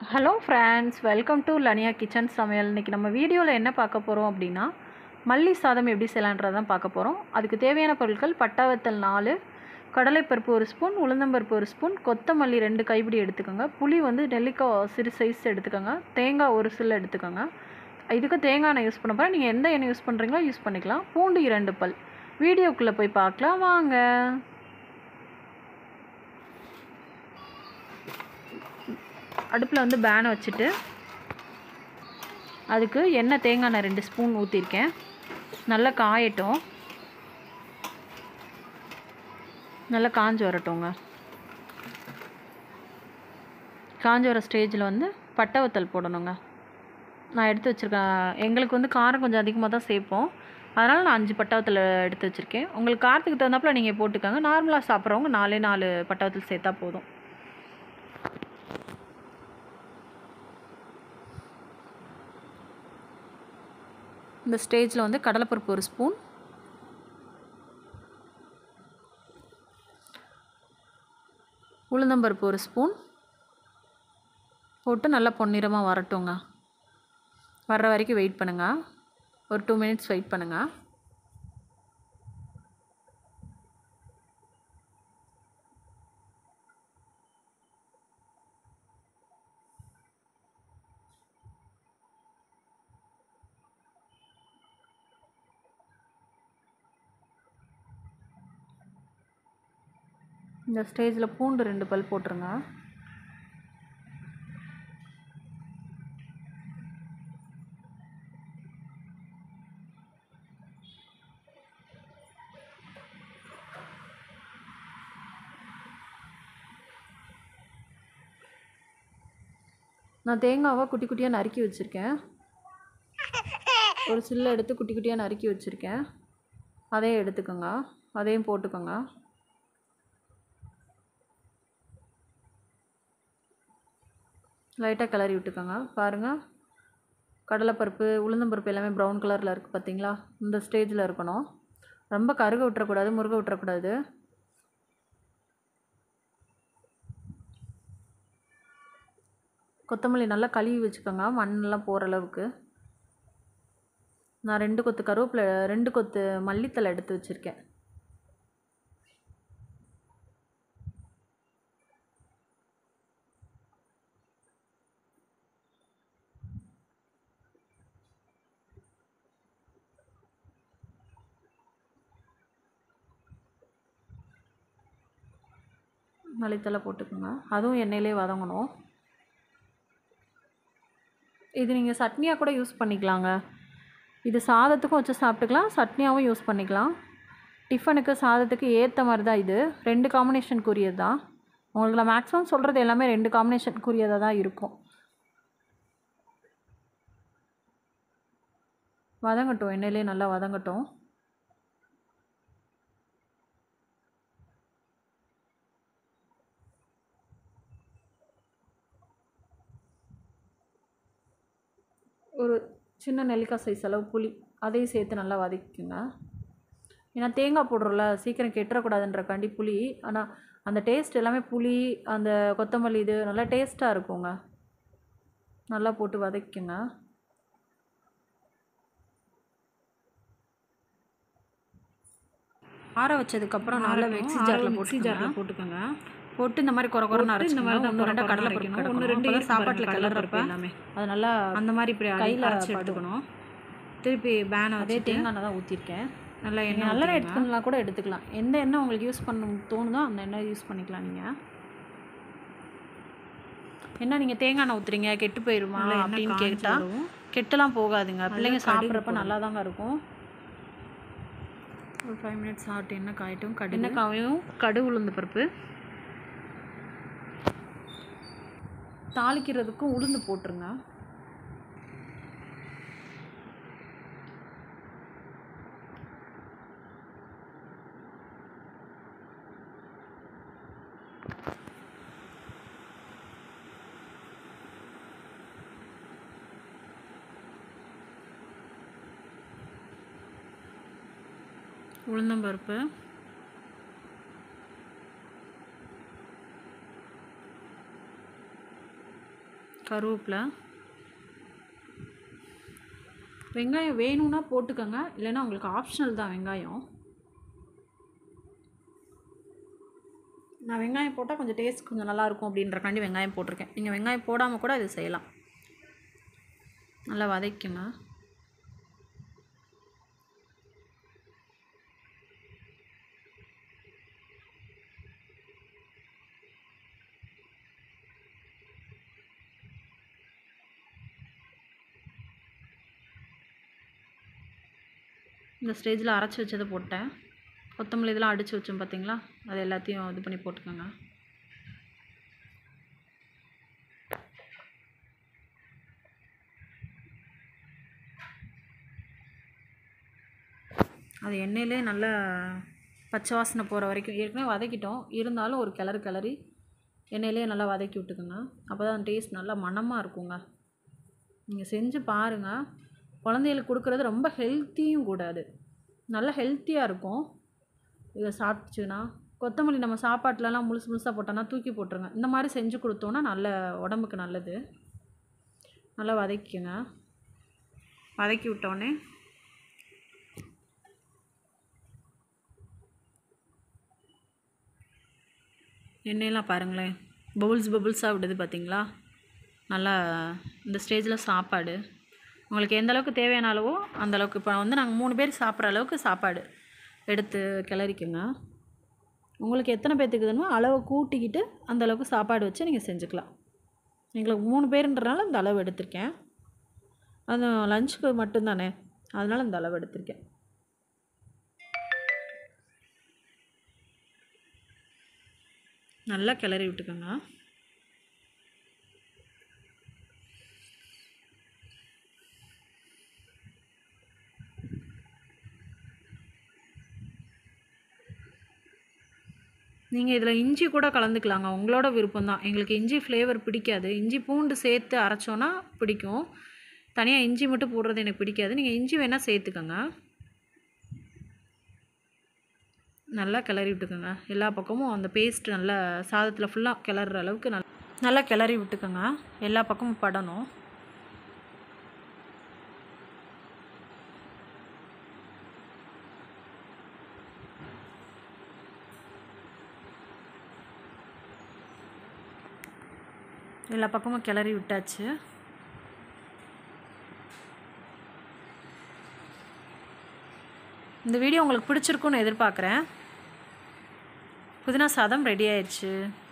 hello friends welcome to லனியா kitchen சமையல் இன்றைக்கி நம்ம வீடியோவில் என்ன பார்க்க போகிறோம் அப்படின்னா மல்லி சாதம் எப்படி செய்யலான்றது தான் பார்க்க போகிறோம் அதுக்கு தேவையான பொருட்கள் பட்டாவத்தல் நாலு கடலைப்பருப்பு ஒரு ஸ்பூன் உளுந்தம்பருப்பு ஒரு ஸ்பூன் கொத்தமல்லி ரெண்டு கைப்பிடி எடுத்துக்கோங்க புளி வந்து நெல்லிக்காய் சிறு சைஸ் எடுத்துக்கோங்க தேங்காய் ஒரு சில்லு எடுத்துக்கோங்க இதுக்கு தேங்காய் எண்ணெய் யூஸ் பண்ண போகிறேன் நீங்கள் எந்த எண்ணெய் யூஸ் பண்ணுறீங்களோ யூஸ் பண்ணிக்கலாம் பூண்டு இரண்டு பல் வீடியோக்குள்ளே போய் பார்க்கலாம் வாங்க அடுப்பில் வந்து பேனை வச்சுட்டு அதுக்கு எண்ணெய் தேங்காய் எண்ணெய் ரெண்டு ஸ்பூன் ஊற்றிருக்கேன் நல்லா காயட்டும் நல்லா காஞ்சி வரட்டுங்க காஞ்சி வர ஸ்டேஜில் வந்து பட்டை வத்தல் போடணுங்க நான் எடுத்து வச்சுருக்கேன் எங்களுக்கு வந்து காரம் கொஞ்சம் அதிகமாக தான் சேர்ப்போம் அதனால் நான் அஞ்சு பட்டாவத்தில் எடுத்து வச்சுருக்கேன் உங்களுக்கு காரத்துக்கு தகுந்தாப்புல நீங்கள் போட்டுக்கோங்க நார்மலாக சாப்பிட்றவங்க நாலே நாலு பட்டாவத்தில் சேர்த்தா போதும் இந்த ஸ்டேஜில் வந்து கடலைப்பருப்பு ஒரு ஸ்பூன் உளுந்தம்பருப்பு ஒரு ஸ்பூன் போட்டு நல்லா பொன்னிறமாக வரட்டுங்க வர்ற வரைக்கும் வெயிட் பண்ணுங்கள் ஒரு டூ மினிட்ஸ் வெயிட் பண்ணுங்கள் இந்த ஸ்டேஜில் பூண்டு ரெண்டு பல் போட்டுருங்க நான் தேங்காவை குட்டி குட்டியாக நறுக்கி வச்சுருக்கேன் ஒரு சில்லை எடுத்து குட்டி குட்டியாக நறுக்கி வச்சுருக்கேன் அதையும் எடுத்துக்கோங்க அதையும் போட்டுக்கோங்க லைட்டாக கிளறி விட்டுக்கோங்க பாருங்கள் கடலைப்பருப்பு உளுந்தம்பருப்பு எல்லாமே ப்ரௌன் கலரில் இருக்குது பார்த்தீங்களா இந்த ஸ்டேஜில் இருக்கணும் ரொம்ப கருக விட்டுறக்கூடாது முருக விட்டுறக்கூடாது கொத்தமல்லி நல்லா கழுவி வச்சுக்கோங்க மண்ணெல்லாம் போகிற அளவுக்கு நான் ரெண்டு கொத்து கருவேப்பிலை ரெண்டு கொத்து மல்லித்தலை எடுத்து வச்சுருக்கேன் மல்லித்தலை போட்டுக்கோங்க அதுவும் எண்ணெயிலே வதங்கணும் இது நீங்கள் சட்னியாக கூட யூஸ் பண்ணிக்கலாங்க இது சாதத்துக்கும் வச்சு சாப்பிட்டுக்கலாம் சட்னியாகவும் யூஸ் பண்ணிக்கலாம் டிஃபனுக்கு சாதத்துக்கு ஏற்ற மாதிரி தான் இது ரெண்டு காம்பினேஷனுக்குரியது தான் உங்களுக்கு நான் மேக்ஸிமம் சொல்கிறது எல்லாமே ரெண்டு காம்பினேஷனுக்குரியதாக தான் இருக்கும் வதங்கட்டும் எண்ணெயிலே நல்லா வதங்கட்டும் ஒரு சின்ன நெல்லிக்காய் சைஸ் அளவு புளி அதையும் சேர்த்து நல்லா வதக்கிக்கோங்க ஏன்னா தேங்காய் போடுறோம்ல சீக்கிரம் கெட்டுறக்கூடாதுன்றக்காண்டி புளி ஆனால் அந்த டேஸ்ட் எல்லாமே புளி அந்த கொத்தமல்லி இது நல்லா டேஸ்ட்டாக இருக்குங்க நல்லா போட்டு வதக்கிக்கோங்க ஆற வச்சதுக்கப்புறம் நல்லா மிக்ஸி ஜாரில் மிக்ஸி ஜாரில் போட்டுக்கோங்க போட்டு இந்த மாதிரி குறை குறை அரைச்சி இந்த மாதிரி ஒன்று ரெண்டு கடலை பருப்பு ஒன்று ரெண்டு சாப்பாட்டில் கிளறப்ப எல்லாமே அது நல்லா அந்த மாதிரி இப்படி கையில் அரைச்சி எடுத்துக்கணும் திருப்பி பேனை அதே தேங்காய் எண்ணெய் தான் ஊற்றிருக்கேன் நல்லா எண்ணெய் நல்ல எடுத்துக்கலாம் கூட எடுத்துக்கலாம் எந்த எண்ணெய் உங்களுக்கு யூஸ் பண்ண தோணுதோ அந்த எண்ணெய் யூஸ் பண்ணிக்கலாம் நீங்கள் என்ன நீங்கள் தேங்காய் எண்ணெய் ஊற்றுறீங்க கெட்டு போயிடுமா அப்படின்னு கேட்டால் கெட்டுலாம் போகாதுங்க பிள்ளைங்க சாப்பிட்றப்ப நல்லா தாங்க இருக்கும் ஒரு ஃபைவ் மினிட்ஸ் ஆகட்டும் எண்ணெய் காயட்டும் கடு எண்ணெய் காயும் கடு உளுந்து பருப்பு தாளிக்கிறதுக்கும் உளுந்து போட்டுருங்க உளுந்தம்பருப்பு கருவேப்பிலை வெங்காயம் வேணும்னா போட்டுக்கோங்க இல்லைன்னா உங்களுக்கு ஆப்ஷனல் தான் வெங்காயம் நான் வெங்காயம் போட்டால் கொஞ்சம் டேஸ்ட் கொஞ்சம் நல்லாயிருக்கும் அப்படின்றக்காண்டி வெங்காயம் போட்டிருக்கேன் நீங்கள் வெங்காயம் போடாமல் கூட இது செய்யலாம் நல்லா வதக்குங்க இந்த ஸ்டேஜில் அரைச்சி வச்சதை போட்டேன் கொத்தமல்லி இதெல்லாம் அடித்து வச்சோம் பார்த்தீங்களா அது எல்லாத்தையும் இது பண்ணி போட்டுக்கோங்க அது எண்ணெயிலே நல்லா பச்சை வாசனை போகிற வரைக்கும் ஏற்கனவே வதக்கிட்டோம் இருந்தாலும் ஒரு கிளறு கிளறி எண்ணெயிலே நல்லா வதக்கி விட்டுக்குங்க அப்போ தான் டேஸ்ட் நல்லா மணமாக இருக்குங்க நீங்கள் செஞ்சு பாருங்கள் குழந்தைகளுக்கு கொடுக்குறது ரொம்ப ஹெல்த்தியும் கூட அது நல்லா ஹெல்த்தியாக இருக்கும் இதை சாப்பிட்டுச்சுன்னா கொத்தமல்லி நம்ம சாப்பாட்டிலலாம் முழுசு முழுசாக போட்டோன்னா தூக்கி போட்டுருங்க இந்த மாதிரி செஞ்சு கொடுத்தோன்னா நல்ல உடம்புக்கு நல்லது நல்லா வதக்கிங்க வதக்கி விட்டோன்னே எண்ணெயெல்லாம் பாருங்களேன் பபுள்ஸ் பபுள்ஸாக விடுது பார்த்தீங்களா நல்லா இந்த ஸ்டேஜில் சாப்பாடு உங்களுக்கு எந்த அளவுக்கு தேவையான அளவோ அந்த அளவுக்கு இப்போ வந்து நாங்கள் மூணு பேர் சாப்பிட்ற அளவுக்கு சாப்பாடு எடுத்து கிளறிக்குங்க உங்களுக்கு எத்தனை பேர்த்துக்கு வேணுமோ அளவை கூட்டிக்கிட்டு அந்த அளவுக்கு சாப்பாடு வச்சு நீங்கள் செஞ்சுக்கலாம் எங்களுக்கு மூணு பேருன்றனால இந்த அளவு எடுத்திருக்கேன் அது லஞ்சுக்கு மட்டும்தானே அதனால் இந்த அளவு எடுத்திருக்கேன் நல்லா கிளறி விட்டுக்கோங்க நீங்கள் இதில் இஞ்சி கூட கலந்துக்கலாங்க உங்களோட விருப்பம் தான் எங்களுக்கு இஞ்சி ஃப்ளேவர் பிடிக்காது இஞ்சி பூண்டு சேர்த்து அரைச்சோன்னா பிடிக்கும் தனியாக இஞ்சி மட்டும் போடுறது எனக்கு பிடிக்காது நீங்கள் இஞ்சி வேணால் சேர்த்துக்கோங்க நல்லா கிளறி விட்டுக்கோங்க எல்லா பக்கமும் அந்த பேஸ்ட் நல்லா சாதத்தில் ஃபுல்லாக கிளறுற அளவுக்கு நல் நல்லா கிளறி விட்டுக்கோங்க எல்லா பக்கமும் படணும் எல்லா பக்கமும் கிளறி விட்டாச்சு இந்த வீடியோ உங்களுக்கு பிடிச்சிருக்குன்னு எதிர்பார்க்குறேன் புதினா சாதம் ரெடி ஆயிடுச்சு